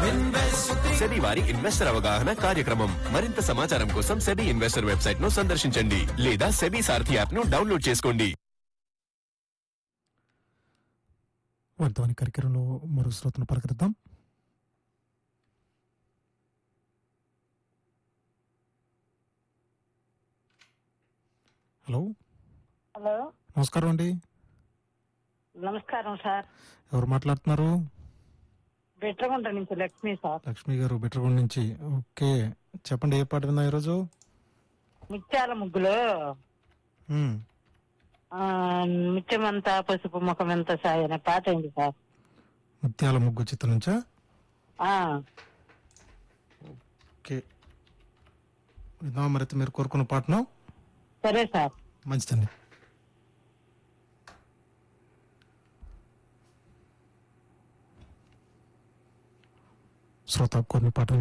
SEBI వారి investor అవగాహన కార్యక్రమం మరింత సమాచారం కోసం సెబీ ఇన్వెస్టర్ వెబ్సైట్ ను సందర్శించండి లేదా సెబీ సారథి యాప్ ను డౌన్లోడ్ చేసుకోండి వర్ధవాని కార్యక్రమంలో మరో శ్రోతను పలకరిద్దాం హలో హలో నమస్కారం అండి నమస్కారం సార్ ఎవరు మాట్లాడుతున్నారు బిట్రగుంట నుంచి లక్ష్మి సార్ లక్ష్మి గారు బిట్రగూడ నుంచి ఓకే చెప్పండి ఏ పాట విన్నా ఈరోజు ముత్యాల ముగ్గులు మ్మ్. ఆ, ముత్యమంతా పసుపు ముఖమెంత సాయి అనే పాట అయింది సార్ ముత్యాల ముగ్గు చిత్రం నుంచా ఆ, ఓకే విందామా మరి మీరు కోరుకున్న పాటను సరే సార్ మంచిదండి శ్రోత కొన్ని పాటలు